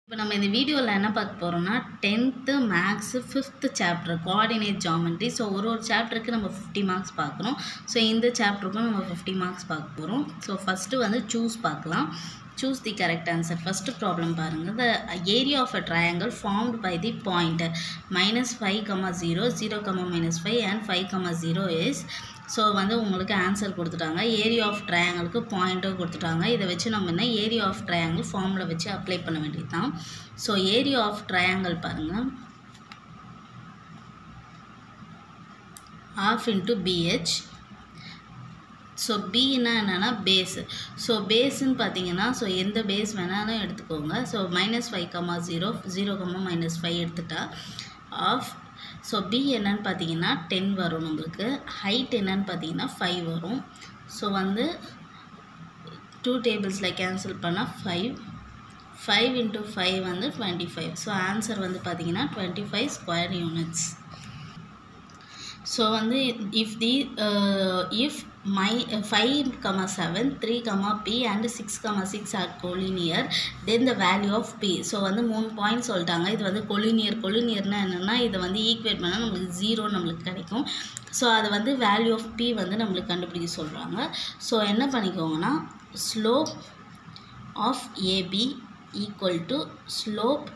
இப்போ நம்ம இந்த வீடியோவில் என்ன பார்க்க போகிறோம்னா tenth maths fifth chapter coordinate geometry so ஒரு ஒரு சாப்டருக்கு நம்ம ஃபிஃப்டி மார்க்ஸ் பார்க்குறோம் ஸோ இந்த சாப்டருக்கும் நம்ம ஃபிஃப்டி மார்க்ஸ் பார்க்க போகிறோம் ஸோ ஃபஸ்ட்டு வந்து சூஸ் பார்க்கலாம் choose the correct answer first problem பாருங்கள் the area of a triangle formed by the point minus five comma zero zero comma minus five and five comma zero is so வந்து உங்களுக்கு answer கொடுத்துட்டாங்க area of ட்ரையாங்கிளுக்கு பாயிண்ட்டும் கொடுத்துட்டாங்க இதை வச்சு நம்ம என்ன ஏரியா ஆஃப் ட்ரையாங்கிள் ஃபார்மில் வச்சு அப்ளை பண்ண வேண்டியது தான் ஸோ ஏரியா ஆஃப் ட்ரையாங்கிள் பாருங்கள் ஆஃப் இன்ட்டு பிஹெச் ஸோ பின்னா என்னென்னா பேஸு ஸோ பேஸுன்னு பார்த்தீங்கன்னா ஸோ எந்த பேஸ் வேணாலும் எடுத்துக்கோங்க so minus five comma zero zero comma minus five எடுத்துட்டா ஆஃப் ஸோ பி என்னன்னு பார்த்தீங்கன்னா டென் வரும் நம்மளுக்கு ஹைட் என்னன்னு பார்த்தீங்கன்னா ஃபைவ் வரும் ஸோ வந்து டூ டேபிள்ஸில் கேன்சல் பண்ணால் ஃபைவ் ஃபைவ் இன்ட்டு ஃபைவ் வந்து டுவெண்ட்டி ஃபைவ் ஸோ ஆன்சர் வந்து பார்த்தீங்கன்னா twenty five square units so வந்து if the if my five comma seven three comma B and six comma six are collinear then the value of B so வந்து மூணு point சொல்லிட்டாங்க இது வந்து collinear கொலினியர்னால் என்னென்னா இதை வந்து ஈக்குவேட் பண்ணால் நம்மளுக்கு ஜீரோ நம்மளுக்கு கிடைக்கும் ஸோ அது வந்து வேல்யூ ஆஃப் பி வந்து நம்மளுக்கு கண்டுபிடிக்க சொல்கிறாங்க ஸோ என்ன பண்ணிக்கோங்கன்னா slope of AB equal to slope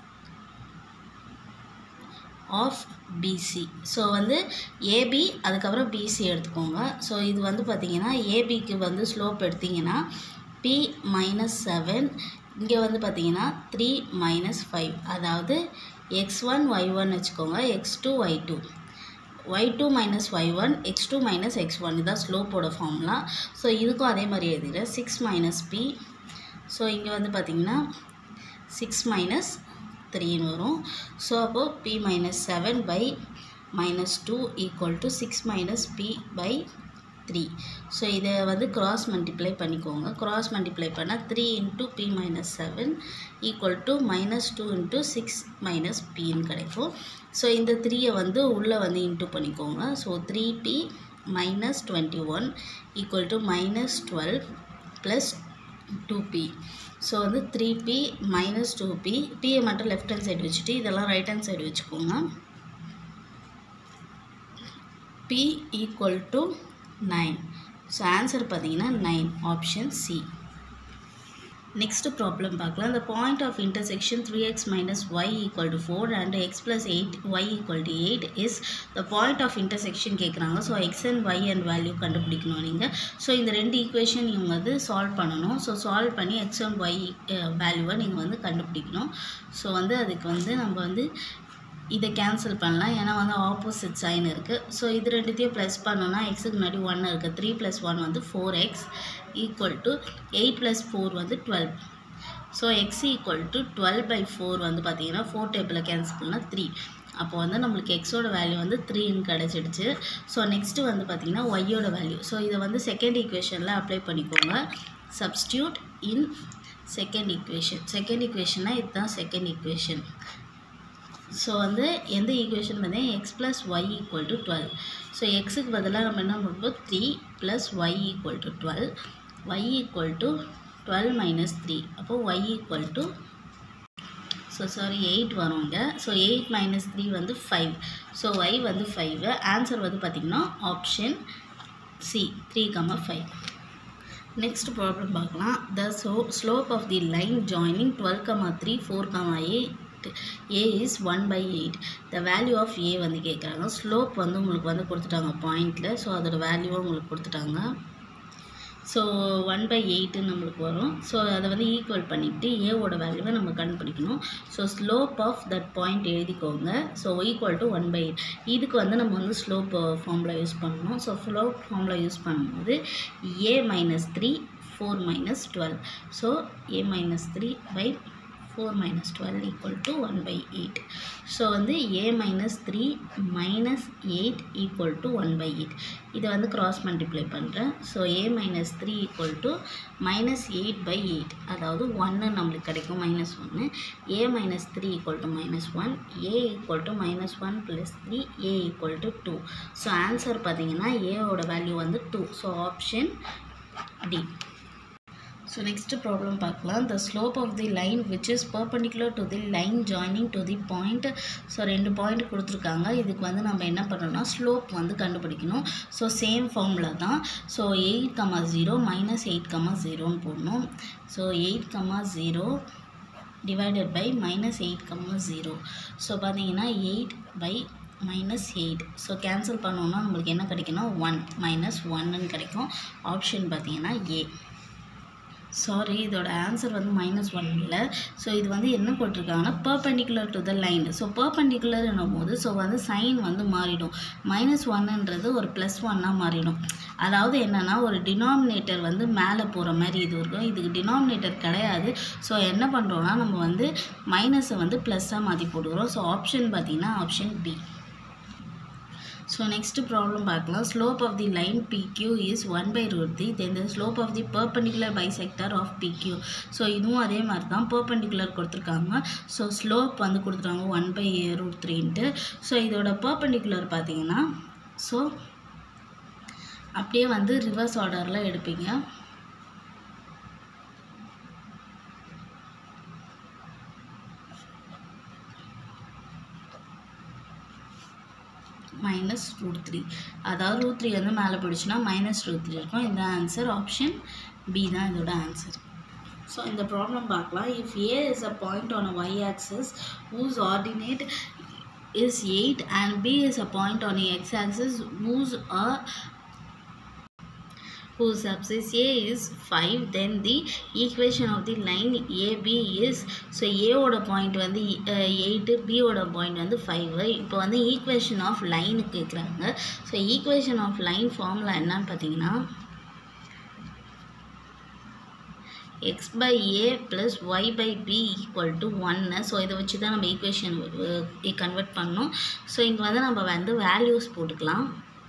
of BC so வந்து ஏபி அதுக்கப்புறம் பிசி எடுத்துக்கோங்க ஸோ இது வந்து பார்த்திங்கன்னா ஏபிக்கு வந்து ஸ்லோப் எடுத்திங்கன்னா பி மைனஸ் செவன் இங்கே வந்து பார்த்திங்கன்னா த்ரீ மைனஸ் ஃபைவ் அதாவது எக்ஸ் ஒன் ஒய் ஒன் வச்சுக்கோங்க X two Y two Y two minus Y one X two minus X one இதுதான் ஸ்லோப்போட ஃபார்ம்லாம் ஸோ இதுக்கும் அதே மாதிரி எழுதிடுறேன் சிக்ஸ் மைனஸ் பி ஸோ இங்கே வந்து பார்த்திங்கன்னா சிக்ஸ் மைனஸ் த்ரீன்னு வரும் ஸோ அப்போது B minus seven by minus two equal to six minus B by three so இதை வந்து க்ராஸ் மல்டிப்ளை பண்ணிக்கோங்க க்ராஸ் மல்டிப்ளை பண்ணால் three into B minus seven equal to minus two into six minus பின்னு கிடைக்கும் so இந்த த்ரீயை வந்து உள்ளே வந்து இன்ட்டு பண்ணிக்கோங்க so three B minus twenty one equal to minus twelve plus two B so வந்து three B minus two B பியை மட்டும் லெஃப்ட் ஹேண்ட் சைடு வச்சுட்டு இதெல்லாம் ரைட் ஹேண்ட் சைடு வச்சுக்கோங்க B equal to nine so answer பார்த்தீங்கன்னா nine option C next problem பார்க்கலாம் the point of intersection three X minus Y equal to four and X plus eight Y equal to eight is the point of intersection கேட்குறாங்க so X and Y and value கண்டுபிடிக்கணும் நீங்கள் so இந்த ரெண்டு equation நீங்கள் வந்து solve பண்ணணும் so solve பண்ணி X and Y வேல்யூவை நீங்கள் வந்து கண்டுபிடிக்கணும் ஸோ வந்து அதுக்கு வந்து நம்ம வந்து இதை கேன்சல் பண்ணலாம் ஏன்னா வந்து ஆப்போசிட் சைன் இருக்குது ஸோ இது ரெண்டுத்தையும் ப்ளஸ் பண்ணோன்னா எக்ஸுக்கு முன்னாடி ஒன் இருக்குது த்ரீ ப்ளஸ் ஒன் வந்து four X equal to eight plus four வந்து twelve so X equal to twelve by four வந்து பார்த்தீங்கன்னா ஃபோர் டேபிளில் கேன்சல் பண்ணால் த்ரீ அப்போ வந்து நம்மளுக்கு எக்ஸோட வேல்யூ வந்து த்ரீன்னு கிடச்சிடுச்சு ஸோ நெக்ஸ்ட்டு வந்து பார்த்திங்கன்னா ஒய்யோட வேல்யூ ஸோ இதை வந்து செகண்ட் ஈக்குவேஷனில் அப்ளை பண்ணிக்கோங்க substitute in second equation second ஈக்குவேஷன்னா இதுதான் செகண்ட் ஈக்குவேஷன் ஸோ வந்து எந்த ஈக்குவேஷன் பார்த்தீங்கன்னா X plus Y equal to twelve so எக்ஸுக்கு பதிலாக நம்ம என்ன பண்ணுறோம் three plus Y equal to twelve Y equal to twelve minus three அப்போது Y equal to so sorry eight வரும் இங்கே ஸோ எயிட் மைனஸ் த்ரீ வந்து ஃபைவ் ஸோ ஒய் வந்து ஃபைவ் ஆன்சர் வந்து பார்த்திங்கன்னா option C three comma five next problem பார்க்கலாம் the so slope of the line joining twelve comma three four comma eight A is one by eight the value of A வந்து கேட்குறாங்க slope வந்து உங்களுக்கு வந்து கொடுத்துட்டாங்க பாயிண்டில் ஸோ அதோட வேல்யூவை உங்களுக்கு கொடுத்துட்டாங்க ஸோ ஒன் பை எயிட்டுன்னு நம்மளுக்கு வரும் ஸோ அதை வந்து ஈக்குவல் பண்ணிவிட்டு ஏவோட வேல்யூவை நம்ம கண்டுபிடிக்கணும் so slope of that point எழுதிக்கோங்க so equal to one by eight இதுக்கு வந்து நம்ம வந்து ஸ்லோப் ஃபார்முலா யூஸ் பண்ணணும் ஸோ ஸ்லோப் ஃபார்முலா யூஸ் பண்ணும்போது a minus three four minus twelve so a minus three by four minus twelve equal to one by eight so வந்து a minus three minus eight equal to one by eight இதை வந்து cross multiply பண்ணுறேன் so a minus three equal to minus eight by eight அதாவது ஒன்று நம்மளுக்கு கிடைக்கும் minus ஒன்று a minus three equal to minus one a equal to minus one plus three a equal to two so answer பார்த்தீங்கன்னா ஏவோட value வந்து two so option D so next problem பார்க்கலாம் the slope of the line which is perpendicular to the line joining to the point so ரெண்டு point கொடுத்துருக்காங்க இதுக்கு வந்து நம்ம என்ன பண்ணணும்னா ஸ்லோப் வந்து கண்டுபிடிக்கணும் ஸோ சேம் ஃபார்முலா தான் so eight comma zero minus eight comma ஜீரோன்னு போடணும் so eight comma zero divided by minus eight comma zero so பார்த்தீங்கன்னா eight by minus eight so cancel பண்ணோன்னா நம்மளுக்கு என்ன கிடைக்குன்னா ஒன் மைனஸ் ஒன்னு கிடைக்கும் ஆப்ஷன் பார்த்தீங்கன்னா ஏ சாரி இதோட ஆன்சர் வந்து மைனஸ் ஒன் இல்லை ஸோ இது வந்து என்ன போட்டிருக்காங்கன்னா perpendicular to the line so perpendicular போது ஸோ வந்து சைன் வந்து மாறிடும் மைனஸ் ஒன்னுன்றது ஒரு ப்ளஸ் ஒன்னாக மாறிடும் அதாவது என்னென்னா ஒரு டினாமினேட்டர் வந்து மேலே போகிற மாதிரி இது இருக்கும் இதுக்கு டினாமினேட்டர் கிடையாது ஸோ என்ன பண்ணுறோன்னா நம்ம வந்து மைனஸை வந்து ப்ளஸ்ஸாக மாற்றி போட்டுக்கிறோம் ஸோ ஆப்ஷன் பார்த்தீங்கன்னா option B so next problem பார்க்கலாம் slope of the line PQ is one by root three then the slope of the perpendicular bisector of PQ so இதுவும் அதே மாதிரி தான் பர்பண்டிகுலர் கொடுத்துருக்காங்க ஸோ ஸ்லோப் வந்து கொடுத்துருக்காங்க ஒன் பை ரூட் த்ரீன்ட்டு so இதோட பர்பண்டிகுலர் பார்த்தீங்கன்னா ஸோ அப்படியே வந்து ரிவர்ஸ் ஆர்டரில் எடுப்பீங்க மைனஸ் ரூட் த்ரீ அதாவது ரூட் த்ரீ வந்து மேலே போயிடுச்சுன்னா மைனஸ் ரூட் த்ரீ இருக்கும் இந்த ஆன்சர் ஆப்ஷன் பி தான் இதோட ஆன்சர் ஸோ இந்த ப்ராப்ளம் பார்க்கலாம் if A is a point on a y axis whose ordinate is 8 and b is a point on a x axis whose a whose axis A is 5 then the equation of the line AB is so A ஓட point வந்து eight B ஓட point வந்து five இப்போ வந்து equation of line கேட்குறாங்க so equation of line formula என்னன்னு பார்த்தீங்கன்னா x by a plus y by b equal to ஒன்று ஸோ இதை வச்சு தான் நம்ம ஈக்குவேஷன் கன்வெர்ட் பண்ணணும் ஸோ இங்கே வந்து நம்ம வந்து வேல்யூஸ் போட்டுக்கலாம்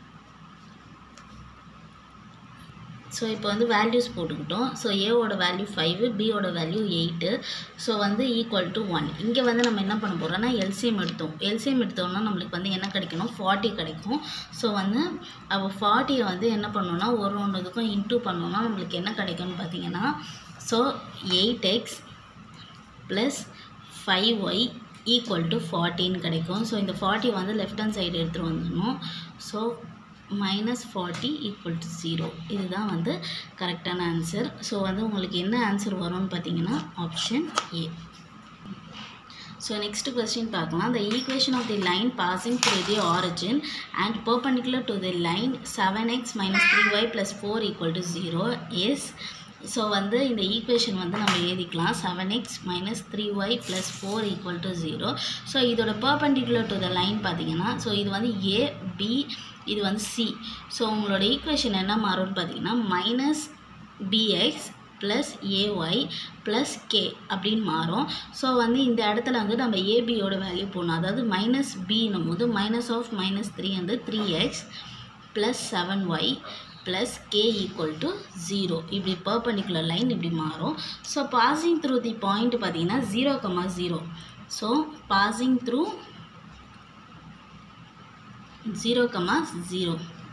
ஸோ இப்போ வந்து வேல்யூஸ் போட்டுக்கிட்டோம் ஸோ ஏவோட வேல்யூ ஃபைவ் பியோட வேல்யூ எயிட்டு ஸோ வந்து ஈக்குவல் டு ஒன் இங்கே வந்து நம்ம என்ன பண்ண போகிறோம்னா எல்சிஎம் எடுத்தோம் எல்சிஎம் எடுத்தோம்னா நம்மளுக்கு வந்து என்ன கிடைக்கணும் ஃபார்ட்டி கிடைக்கும் ஸோ வந்து அப்போ ஃபார்ட்டியை வந்து என்ன பண்ணோம்னா ஒரு ஒன்று இதுக்கும் இன்டூ பண்ணோம்னா நம்மளுக்கு என்ன கிடைக்கும்னு பார்த்தீங்கன்னா so eight x plus five y equal to ஃபார்ட்டின்னு கிடைக்கும் ஸோ இந்த ஃபார்ட்டி வந்து லெஃப்ட் ஹேண்ட் சைடு எடுத்துகிட்டு வந்துடணும் so minus forty equal to zero இதுதான் வந்து கரெக்டான ஆன்சர் ஸோ வந்து உங்களுக்கு என்ன ஆன்சர் வரும்னு பார்த்தீங்கன்னா option A so next question பார்க்கலாம் the equation of the line passing through the origin and perpendicular to the line 7x minus 3y plus 4 equal to 0 is so வந்து இந்த ஈக்குவேஷன் வந்து நம்ம எழுதிக்கலாம் seven x minus three y plus four equal to zero so இதோட perpendicular to the line பார்த்தீங்கன்னா so இது வந்து ஏ B இது வந்து சி ஸோ உங்களோட ஈக்குவேஷன் என்ன மாறும்னு பார்த்தீங்கன்னா minus b x plus a y plus k அப்படின்னு மாறும் ஸோ வந்து இந்த இடத்துல வந்து நம்ம ஏபியோட வேல்யூ போடணும் அதாவது மைனஸ் பின்னும் போது மைனஸ் ஆஃப் மைனஸ் த்ரீ வந்து three x plus seven y plus k equal to zero இப்படி பர்பண்டிகுலர் லைன் இப்படி மாறும் so passing through the point பார்த்தீங்கன்னா zero comma zero so passing through zero comma zero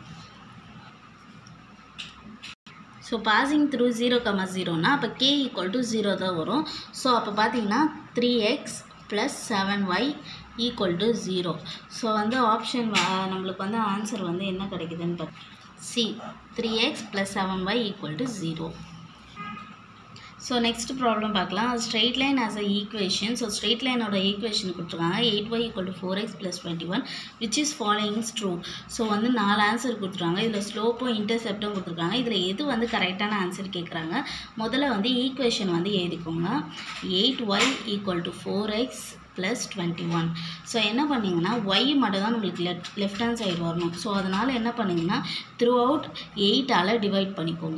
so passing through zero comma ஜீரோனா அப்போ k equal to zero தான் வரும் so அப்போ பார்த்தீங்கன்னா three x plus seven y equal to zero so வந்து option நம்மளுக்கு வந்து ஆன்சர் வந்து என்ன கிடைக்குதுன்னு பார்த்து C three x plus seven y equal to zero so next problem பார்க்கலாம் straight line as a equation so straight லைனோட ஈக்குவேஷன் கொடுத்துருக்காங்க eight Y equal to four x plus twenty one which is followings true so வந்து நாலு answer கொடுத்துருக்காங்க இதில் ஸ்லோப்பும் இன்டர்செப்டும் கொடுத்துருக்காங்க இதில் எது வந்து கரெக்டான ஆன்சர் கேட்குறாங்க முதல்ல வந்து ஈக்குவேஷன் வந்து எழுதிக்கோங்க eight Y equal to four x plus twenty one so என்ன பண்ணிங்கன்னா ஒய் மட்டும் தான் நம்மளுக்கு லெஃப்ட் லெஃப்ட் ஹேண்ட் சைடு வரணும் ஸோ அதனால் என்ன பண்ணிங்கன்னா த்ரூ அவுட் எயிட்டால் டிவைட் பண்ணிக்கோங்க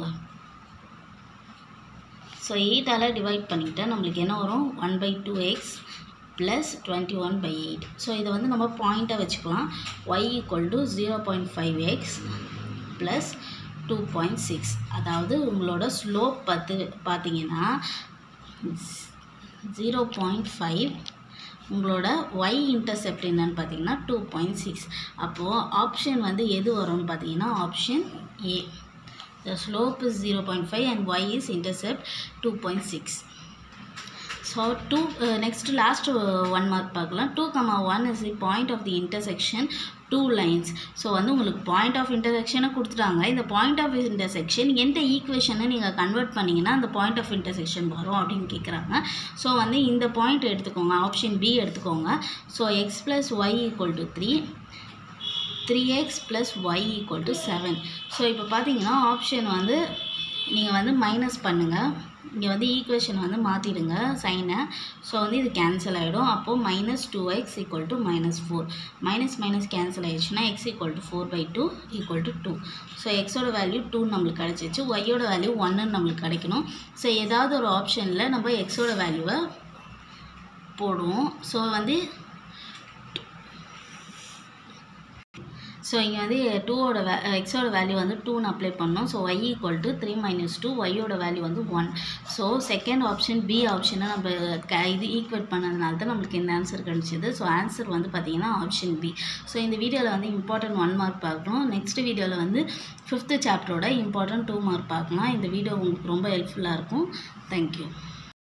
ஸோ எயிட்டால் டிவைட் பண்ணிக்கிட்டா நம்மளுக்கு என்ன வரும் one by two x plus twenty one by eight so இதை வந்து நம்ம பாயிண்ட்டாக வச்சுக்கலாம் y equal to zero point five x plus two point six அதாவது உங்களோட ஸ்லோப் பார்த்து பார்த்தீங்கன்னா ஜீரோ பாயிண்ட் ஃபைவ் உங்களோட ஒய் இன்டர்செப்ட் என்னன்னு பார்த்தீங்கன்னா டூ பாயிண்ட் சிக்ஸ் அப்போது ஆப்ஷன் வந்து எது வரும்னு பார்த்தீங்கன்னா option A the slope is 0.5 and y is intercept 2.6 so two uh, next last uh, one mark பார்க்கலாம் two comma one is the point of the intersection two lines so வந்து உங்களுக்கு point of இன்டர்செக்ஷனை கொடுத்துட்டாங்க இந்த point of intersection எந்த ஈக்குவேஷனை நீங்கள் convert பண்ணிங்கன்னா அந்த பாயிண்ட் ஆஃப் இன்டர்செக்ஷன் வரும் அப்படின்னு கேட்குறாங்க ஸோ வந்து இந்த பாயிண்ட் எடுத்துக்கோங்க ஆப்ஷன் பி எடுத்துக்கோங்க so x plus Y equal to three three x plus Y equal to seven so இப்போ பார்த்தீங்கன்னா ஆப்ஷன் வந்து நீங்கள் வந்து மைனஸ் பண்ணுங்கள் இங்கே வந்து ஈக்குவேஷன் வந்து மாற்றிடுங்க சைனை ஸோ வந்து இது கேன்சல் ஆகிடும் அப்போது minus two x equal to minus four minus minus cancel ஆயிடுச்சுன்னா x equal to four by two equal to two so எக்ஸோட வேல்யூ டூ நம்மளுக்கு கிடச்சிச்சு ஒய்யோட வேல்யூ ஒன்றுன்னு நம்மளுக்கு கிடைக்கணும் ஸோ ஏதாவது ஒரு ஆப்ஷனில் நம்ம எக்ஸோட வேல்யூவை போடுவோம் ஸோ வந்து ஸோ இங்கே வந்து டூவோட வே எக்ஸோட வேல்யூ வந்து டூன்னு அப்ளை பண்ணோம் so y equal to three minus two ஒய்யோட வேல்யூ வந்து one so second option B ஆப்ஷனை நம்ம க இது ஈக்குவேட் பண்ணதுனால தான் நம்மளுக்கு இந்த ஆன்சர் கிடச்சிது ஸோ ஆன்சர் வந்து பார்த்திங்கன்னா ஆப்ஷன் பி ஸோ இந்த வீடியோவில் வந்து இம்பார்ட்டன்ட் ஒன் மார்க் பார்க்கணும் நெக்ஸ்ட் வீடியோவில் வந்து ஃபிஃப்த்து சாப்டரோட இம்பார்ட்டன்ட் டூ மார்க் பார்க்கலாம் இந்த வீடியோ உங்களுக்கு ரொம்ப ஹெல்ப்ஃபுல்லாக இருக்கும் தேங்க்யூ